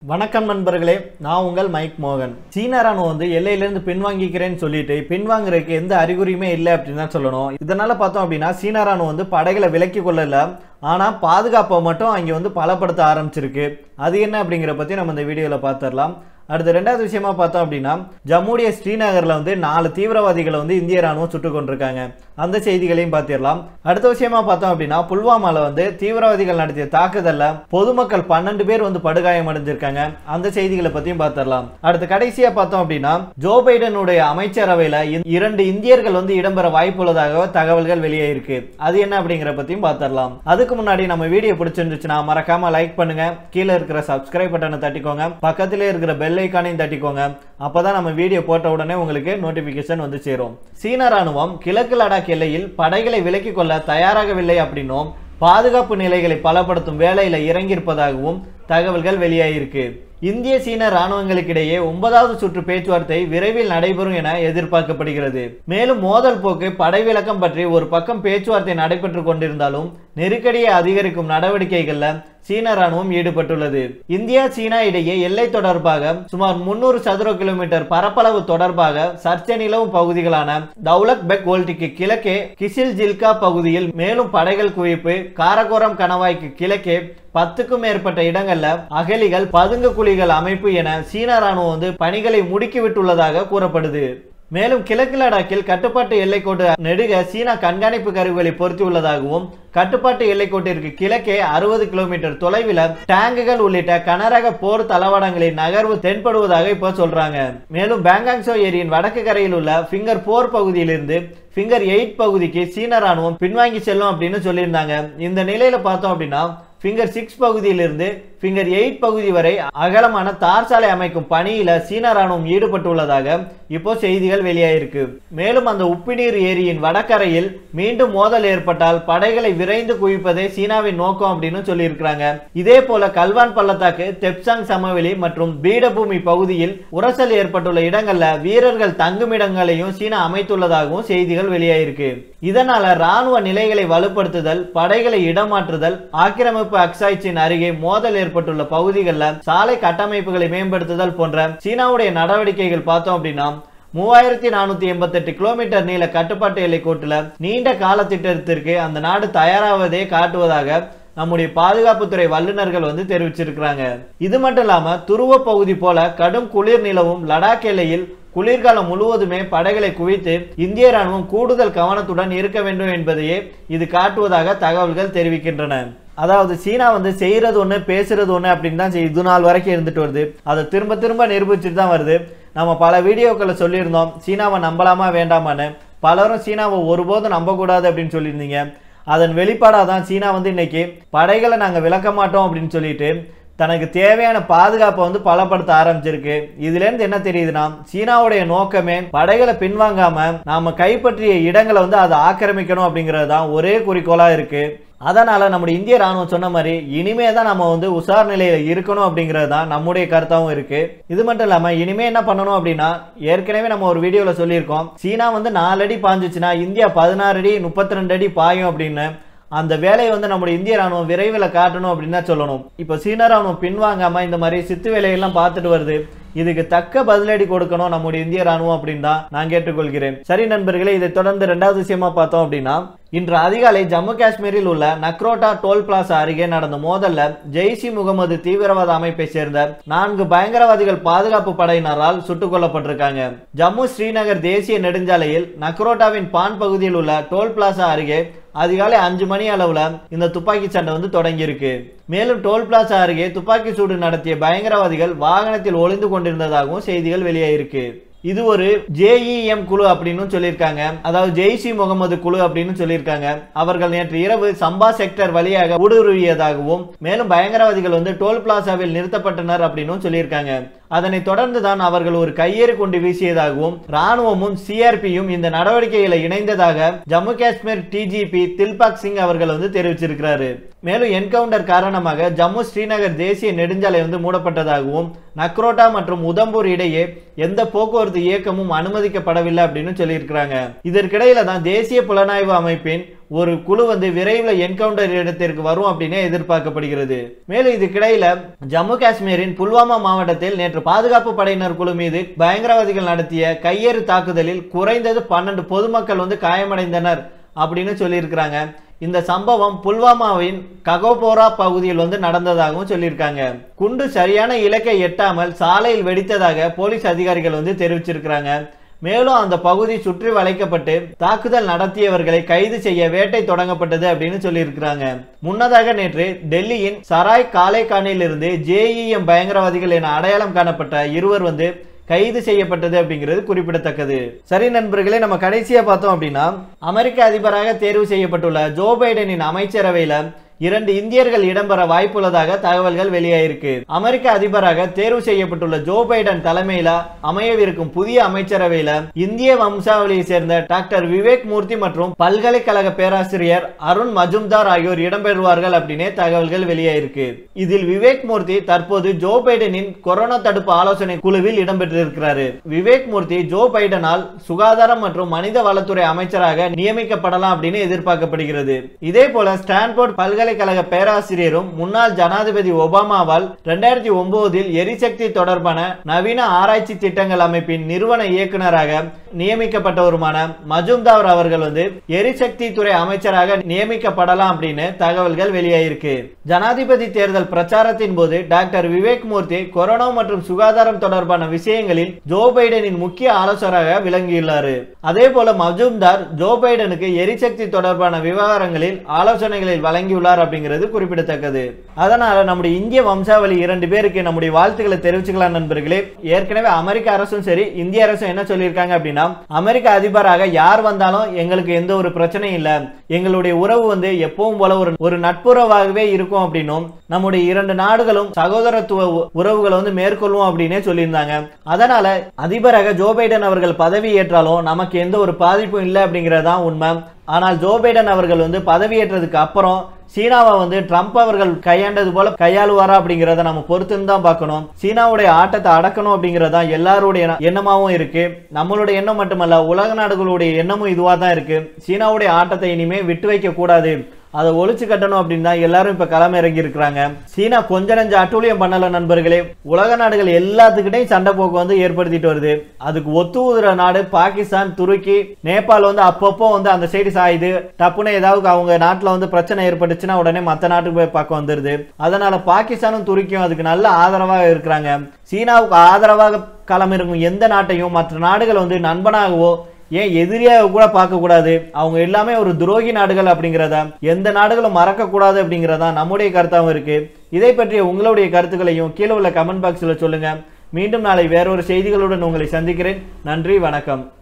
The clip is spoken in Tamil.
வணக்கம் நண்பர்களே நான் உங்கள் மைக் மோகன் சீன ராணுவம் வந்து எல்லையிலேருந்து பின்வாங்கிக்கிறேன்னு சொல்லிட்டு பின்வாங்குறதுக்கு எந்த அறிகுறியுமே இல்லை அப்படின்னு தான் சொல்லணும் இதனால பார்த்தோம் அப்படின்னா சீன ராணுவம் வந்து படைகளை விலக்கி கொள்ளல ஆனால் பாதுகாப்பை மட்டும் அங்கே வந்து பலப்படுத்த ஆரம்பிச்சிருக்கு அது என்ன அப்படிங்கிற பற்றி நம்ம இந்த வீடியோவில் பார்த்துடலாம் அடுத்து ரெண்டாவது விஷயமா பார்த்தோம் அப்படின்னா ஜம்முடைய ஸ்ரீநகர்ல வந்து நாலு தீவிரவாதிகளை வந்து இந்திய ராணுவம் சுட்டுக் கொண்டிருக்காங்க அந்த செய்திகளையும் பார்த்திடலாம் அடுத்த விஷயமா பார்த்தோம் அப்படின்னா புல்வாமால வந்து தீவிரவாதிகள் நடத்திய தாக்குதல்ல பொதுமக்கள் பன்னெண்டு பேர் வந்து படுகாயம் அடைஞ்சிருக்காங்க அந்த செய்திகளை பத்தியும் பார்த்திடலாம் அடுத்து கடைசியா பார்த்தோம் அப்படின்னா ஜோ பைடனுடைய அமைச்சரவையில இ- இரண்டு இந்தியர்கள் வந்து இடம்பெற வாய்ப்புள்ளதாக தகவல்கள் வெளியே இருக்கு அது என்ன அப்படிங்கிற பத்தியும் பார்த்திடலாம் அதுக்கு முன்னாடி நம்ம வீடியோ பிடிச்சிருந்துச்சுன்னா மறக்காம லைக் பண்ணுங்க கீழே இருக்கிற சப்ஸ்கிரைப் பட்டனை தட்டிக்கோங்க பக்கத்திலே இருக்கிற பெல் ஐக்கானையும் தட்டிக்கோங்க அப்பதான் நம்ம வீடியோ போட்ட உடனே உங்களுக்கு நோட்டிபிகேஷன் வந்து சேரும் சீன ராணுவம் கிழக்கு லடாக் எல்லையில் படைகளை விலக்கிக் கொள்ள தயாராகவில்லை அப்படின்னும் பாதுகாப்பு நிலைகளை பலப்படுத்தும் வேலையில இறங்கியிருப்பதாகவும் தகவல்கள் வெளியாகிருக்கு இந்திய சீன ராணுவங்களுக்கிடையே ஒன்பதாவது சுற்று பேச்சுவார்த்தை விரைவில் நடைபெறும் என எதிர்பார்க்கப்படுகிறது மேலும் மோதல் போக்கு படை விலக்கம் பற்றி ஒரு பக்கம் பேச்சுவார்த்தை நடைபெற்று கொண்டிருந்தாலும் நெருக்கடியை அதிகரிக்கும் நடவடிக்கைகள்ல சீன ராணுவம் ஈடுபட்டுள்ளது இந்தியா சீனா இடையே எல்லை தொடர்பாக சுமார் முன்னூறு சதுர கிலோமீட்டர் பரப்பளவு தொடர்பாக சர்ச்சை நிலவும் பகுதிகளான தௌலத் பெக் ஓல்டிக்கு கிழக்கே கிசில் ஜில்கா பகுதியில் மேலும் படைகள் குவிப்பு காரகோரம் கணவாய்க்கு கிழக்கே பத்துக்கும் மேற்பட்ட இடங்கள்ல அகலிகள் பதுங்கு குழிகள் அமைப்பு என சீன ராணுவம் வந்து பணிகளை முடுக்கிவிட்டுள்ளதாக கூறப்படுது மேலும் கிழக்கு லடாக்கில் கட்டுப்பாட்டு எல்லைக்கோட்டு நெடுக சீனா கண்காணிப்பு கருவிகளை பொருத்தியுள்ளதாகவும் கட்டுப்பாட்டு எல்லைக்கோட்டிற்கு கிழக்கே அறுபது கிலோமீட்டர் தொலைவில் டேங்குகள் உள்ளிட்ட கனரக போர் தளவாடங்களின் நகர்வு தென்படுவதாக இப்போ சொல்றாங்க மேலும் பேங்காங்சோ ஏரியின் வடக்கு கரையில் உள்ள ஃபிங்கர் போர் பகுதியிலிருந்து ஃபிங்கர் எயிட் பகுதிக்கு சீன ராணுவம் பின்வாங்கி செல்லும் அப்படின்னு சொல்லியிருந்தாங்க இந்த நிலையில பார்த்தோம் அப்படின்னா ஃபிங்கர் சிக்ஸ் பகுதியிலிருந்து ஃபிங்கர் எயிட் பகுதி வரை அகலமான தார் சாலை அமைக்கும் பணியில சீன ராணுவம் ஈடுபட்டுள்ளதாக இப்போ செய்திகள் வெளியாயிருக்கு மேலும் அந்த உப்பிநீர் ஏரியின் வடகரையில் மீண்டும் மோதல் ஏற்பட்டால் படைகளை விரைந்து குவிப்பதே சீனாவின் நோக்கம் அப்படின்னு சொல்லியிருக்கிறாங்க இதே போல கல்வான் பள்ளத்தாக்கு தெப்சாங் சமவெளி மற்றும் பீடபூமி பகுதியில் உரசல் ஏற்பட்டுள்ள இடங்கள்ல வீரர்கள் தங்கும் இடங்களையும் சீனா அமைத்துள்ளதாகவும் செய்திகள் வெளியாயிருக்கு இதனால ராணுவ நிலைகளை வலுப்படுத்துதல் படைகளை இடமாற்றுதல் ஆக்கிரமிப்பு அக்சாய்ச்சின் அருகே மோதல் ஏற்பட்டுள்ள பகுதிகளில் சாலை கட்டமைப்புகளை மேம்படுத்துதல் போன்ற சீனாவுடைய நடவடிக்கைகள் பார்த்தோம் அப்படின்னா மூவாயிரத்தி நானூத்தி எண்பத்தெட்டு கிலோமீட்டர் நீள கட்டுப்பாட்டு எல்லை கோட்டுல நீண்ட கால திட்டத்திற்கு அந்த நாடு தயாராவதே காட்டுவதாக நம்முடைய பாதுகாப்புத்துறை வல்லுநர்கள் வந்து தெரிவிச்சிருக்கிறாங்க இது மட்டும் இல்லாம துருவ பகுதி போல கடும் குளிர் நிலவும் லடாக் எல்லையில் குளிர்காலம் முழுவதுமே படைகளை குவித்து இந்திய ராணுவம் கூடுதல் கவனத்துடன் இருக்க வேண்டும் என்பதையே இது காட்டுவதாக தகவல்கள் தெரிவிக்கின்றன அதாவது சீனா வந்து செய்யறது ஒண்ணு பேசுறது ஒண்ணு அப்படின்னு தான் இது நாள் வரைக்கும் இருந்துட்டு வருது அதை திரும்ப திரும்ப நிரூபிச்சுட்டு தான் வருது நம்ம பல வீடியோக்களை சொல்லியிருந்தோம் சீனாவை நம்பலாமா வேண்டாமான்னு பலரும் சீனாவை ஒருபோதும் நம்பக்கூடாது அப்படின்னு சொல்லியிருந்தீங்க அதன் வெளிப்பாடாக தான் சீனா வந்து இன்னைக்கு படைகளை நாங்கள் விளக்க மாட்டோம் அப்படின்னு சொல்லிட்டு தனக்கு தேவையான பாதுகாப்பை வந்து பலப்படுத்த ஆரம்பிச்சிருக்கு இதுல இருந்து என்ன தெரியுதுன்னா சீனாவுடைய நோக்கமே படைகளை பின்வாங்காம நாம கைப்பற்றிய இடங்களை வந்து அதை ஆக்கிரமிக்கணும் அப்படிங்கிறது தான் ஒரே குறிக்கோளா இருக்கு அதனால நம்முடைய இந்திய ராணுவம் சொன்ன மாதிரி இனிமே தான் நம்ம வந்து உஷார் நிலையில இருக்கணும் அப்படிங்கிறது தான் நம்முடைய கருத்தாவும் இருக்கு இது மட்டும் இல்லாம இனிமே என்ன பண்ணணும் அப்படின்னா ஏற்கனவே நம்ம ஒரு வீடியோல சொல்லியிருக்கோம் சீனா வந்து நாலு அடி பாஞ்சுச்சுன்னா இந்தியா பதினாறு அடி முப்பத்தி ரெண்டு அடி பாயும் அப்படின்னு அந்த வேலையை வந்து நம்முடைய இந்திய ராணுவம் விரைவில் காட்டணும் அப்படின்னு தான் சொல்லணும் இப்போ சீன ராணுவம் பின்வாங்காம இந்த மாதிரி சித்து வேலையெல்லாம் பார்த்துட்டு வருது இதுக்கு தக்க பதிலடி கொடுக்கணும் நம்முடைய இந்திய ராணுவம் அப்படின்னு தான் நான் கேட்டுக்கொள்கிறேன் சரி நண்பர்களே இதை தொடர்ந்து ரெண்டாவது விஷயமா பார்த்தோம் அப்படின்னா இன்று அதிகாலை ஜம்மு காஷ்மீரில் உள்ள நக்ரோட்டா டோல் பிளாசா அருகே நடந்த மோதல்ல ஜெய்ஷி முகமது தீவிரவாத அமைப்பை சேர்ந்த நான்கு பயங்கரவாதிகள் பாதுகாப்பு படையினரால் சுட்டுக் கொல்லப்பட்டிருக்காங்க ஜம்மு ஸ்ரீநகர் தேசிய நெடுஞ்சாலையில் நக்ரோட்டாவின் பான் பகுதியில் உள்ள டோல் பிளாசா அருகே அதிகாலை அஞ்சு மணி அளவுல இந்த துப்பாக்கி சண்டை வந்து தொடங்கியிருக்கு மேலும் டோல் பிளாசா அருகே துப்பாக்கி சூடு நடத்திய பயங்கரவாதிகள் வாகனத்தில் ஒளிந்து கொண்டிருந்ததாகவும் செய்திகள் வெளியாயிருக்கு இது ஒரு ஜேஇஎம் குழு அப்படின்னு சொல்லியிருக்காங்க அதாவது ஜெய்ஷி முகமது குழு அப்படின்னு சொல்லியிருக்காங்க அவர்கள் நேற்று இரவு சம்பா செக்டர் வழியாக ஊடுருவியதாகவும் மேலும் பயங்கரவாதிகள் வந்து டோல் பிளாசாவில் நிறுத்தப்பட்டனர் அப்படின்னு சொல்லியிருக்காங்க அதனைத் தொடர்ந்து தான் அவர்கள் ஒரு கையெறி கொண்டு வீசியதாகவும் ராணுவமும் சிஆர்பியும் இந்த நடவடிக்கைகளை இணைந்ததாக ஜம்மு காஷ்மீர் டிஜிபி தில்பாக் சிங் அவர்கள் வந்து தெரிவிச்சிருக்கிறாரு மேலும் என்கவுண்டர் காரணமாக ஜம்மு ஸ்ரீநகர் தேசிய நெடுஞ்சாலை வந்து மூடப்பட்டதாகவும் நக்ரோட்டா மற்றும் உதம்பூர் இடையே எந்த போக்குவரத்து இயக்கமும் அனுமதிக்கப்படவில்லை அப்படின்னு சொல்லியிருக்கிறாங்க இதற்கிடையில தான் தேசிய புலனாய்வு அமைப்பின் ஒரு குழு வந்து விரைவில் என்கவுண்டர் இடத்திற்கு வரும் அப்படின்னு எதிர்பார்க்கப்படுகிறது மேலும் இதுக்கிடையில ஜம்மு காஷ்மீரின் புல்வாமா மாவட்டத்தில் நேற்று பாதுகாப்பு படையினர் குழு மீது பயங்கரவாதிகள் நடத்திய கையெறு தாக்குதலில் குறைந்தது பன்னெண்டு பொதுமக்கள் வந்து காயமடைந்தனர் அப்படின்னு சொல்லியிருக்கிறாங்க இந்த சம்பவம் புல்வாமாவின் ககோபோரா பகுதியில் வந்து நடந்ததாகவும் சொல்லியிருக்காங்க குண்டு சரியான இலக்கை எட்டாமல் சாலையில் வெடித்ததாக போலீஸ் அதிகாரிகள் வந்து தெரிவிச்சிருக்கிறாங்க மேலும் அந்த பகுதி சுற்றி வளைக்கப்பட்டு தாக்குதல் நடத்தியவர்களை கைது செய்ய வேட்டை தொடங்கப்பட்டது அப்படின்னு சொல்லியிருக்கிறாங்க முன்னதாக நேற்று டெல்லியின் சராய் காலேகானில் இருந்து ஜேஇஎம் பயங்கரவாதிகள் என அடையாளம் காணப்பட்ட இருவர் வந்து கைது செய்யப்பட்டது அப்படிங்கிறது குறிப்பிடத்தக்கது சரி நண்பர்களே நம்ம கடைசியா பார்த்தோம் அப்படின்னா அமெரிக்க அதிபராக தேர்வு செய்யப்பட்டுள்ள ஜோ பைடனின் அமைச்சரவையில இரண்டு இந்தியர்கள் இடம்பெற வாய்ப்புள்ளதாக தகவல்கள் வெளியாயிருக்கு அமெரிக்க அதிபராக தேர்வு செய்யப்பட்டுள்ள ஜோ பைடன் தலைமையில அமையவிருக்கும் புதிய அமைச்சரவையில இந்திய வம்சாவளியை சேர்ந்த டாக்டர் விவேக் மூர்த்தி மற்றும் பல்கலைக்கழக பேராசிரியர் அருண் மஜும்தார் ஆகியோர் இடம்பெறுவார்கள் அப்படின்னே தகவல்கள் வெளியாயிருக்கு இதில் விவேக் மூர்த்தி தற்போது ஜோ பைடனின் கொரோனா தடுப்பு ஆலோசனை குழுவில் இடம்பெற்றிருக்கிறாரு விவேக் மூர்த்தி ஜோ பைடனால் சுகாதாரம் மற்றும் மனித வளத்துறை அமைச்சராக நியமிக்கப்படலாம் அப்படின்னு எதிர்பார்க்கப்படுகிறது இதே போல ஸ்டான்போர்ட் பல்கலைக்கழக பேராசிரியரும் முன்னாள் ஜனாதிபதி ஒபாமாவால் இரண்டாயிரத்தி ஒன்பதில் எரிசக்தி தொடர்பான நவீன ஆராய்ச்சி திட்டங்கள் அமைப்பின் நிறுவன இயக்குநராக நியமிக்கப்பட்டவருமான மஜும்தார் அவர்கள் வந்து எரிசக்தி துறை அமைச்சராக நியமிக்கப்படலாம் அப்படின்னு தகவல்கள் வெளியாயிருக்கு ஜனாதிபதி தேர்தல் பிரச்சாரத்தின் போது டாக்டர் விவேக் மூர்த்தி கொரோனா மற்றும் சுகாதாரம் தொடர்பான விஷயங்களில் ஜோ பைடனின் முக்கிய ஆலோசகராக விளங்கியுள்ளார் அதே போல மஜும்தார் ஜோ பைடனுக்கு எரிசக்தி தொடர்பான விவகாரங்களில் ஆலோசனைகளில் வழங்கியுள்ளார் அப்படிங்கிறது குறிப்பிடத்தக்கது அதனால நம்முடைய இந்திய வம்சாவளி இரண்டு பேருக்கு நம்முடைய வாழ்த்துக்களை தெரிவிச்சுக்கலாம் நண்பர்களே ஏற்கனவே அமெரிக்க அரசும் சரி இந்திய அரசும் என்ன சொல்லியிருக்காங்க அப்படின்னா அமெரிக்க அதிபராக யார் வந்தாலும் எங்களுக்கு எந்த ஒரு பிரச்சனையும் இல்ல எங்களுடைய உறவு வந்து எப்பவும் போல ஒரு ஒரு நட்புறவாகவே இருக்கும் அப்படின்னும் நம்முடைய இரண்டு நாடுகளும் சகோதரத்துவ உ- உறவுகளை வந்து மேற்கொள்வோம் அப்படின்னே சொல்லியிருந்தாங்க அதனால அதிபராக ஜோ பைடன் அவர்கள் பதவி ஏற்றாலும் நமக்கு எந்த ஒரு பாதிப்பும் இல்லை அப்படிங்கறதுதான் உண்மை ஆனால் ஜோ பைடன் அவர்கள் வந்து பதவியேற்றதுக்கு அப்புறம் சீனாவை வந்து ட்ரம்ப் அவர்கள் கையாண்டது போல கையாளுவாரா அப்படிங்கிறத நம்ம பொறுத்துன்னு தான் பார்க்கணும் சீனாவுடைய ஆட்டத்தை அடக்கணும் அப்படிங்கறதா எல்லாருடைய எண்ண- எண்ணமாவும் இருக்கு நம்மளுடைய எண்ணம் மட்டுமல்ல உலக நாடுகளுடைய எண்ணமும் இதுவா தான் இருக்கு சீனாவுடைய ஆட்டத்தை இனிமே விட்டு வைக்க கூடாது அதை ஒழிச்சு கட்டணும் அப்படின்னு தான் எல்லாரும் இப்ப களம் இறங்கி இருக்கிறாங்க சீனா கொஞ்ச நஞ்ச அட்டூழியம் பண்ணல நண்பர்களே உலக நாடுகள் எல்லாத்துக்கிட்டையும் சண்டை போக்கு வந்து ஏற்படுத்திட்டு வருது அதுக்கு ஒத்து ஊதுற நாடு பாகிஸ்தான் துருக்கி நேபாள் வந்து அப்பப்போ வந்து அந்த சைடு சாயுது டப்புன்னு ஏதாவது அவங்க நாட்டுல வந்து பிரச்சனை ஏற்பட்டுச்சுன்னா உடனே மத்த நாட்டுக்கு போய் பக்கம் வந்துருது அதனால பாகிஸ்தானும் துருக்கியும் அதுக்கு நல்ல ஆதரவாக இருக்கிறாங்க சீனாவுக்கு ஆதரவாக களம் இருக்கும் எந்த நாட்டையும் மற்ற நாடுகள் வந்து நண்பனாகவோ ஏன் எதிரியாக கூட பார்க்க கூடாது அவங்க எல்லாமே ஒரு துரோகி நாடுகள் அப்படிங்கிறத எந்த நாடுகளும் மறக்க கூடாது அப்படிங்கிறதா நம்முடைய கருத்தாகவும் இருக்கு இதை பற்றிய உங்களுடைய கருத்துக்களையும் கீழே உள்ள கமெண்ட் பாக்ஸில் சொல்லுங்க மீண்டும் நாளை வேறொரு செய்திகளுடன் உங்களை சந்திக்கிறேன் நன்றி வணக்கம்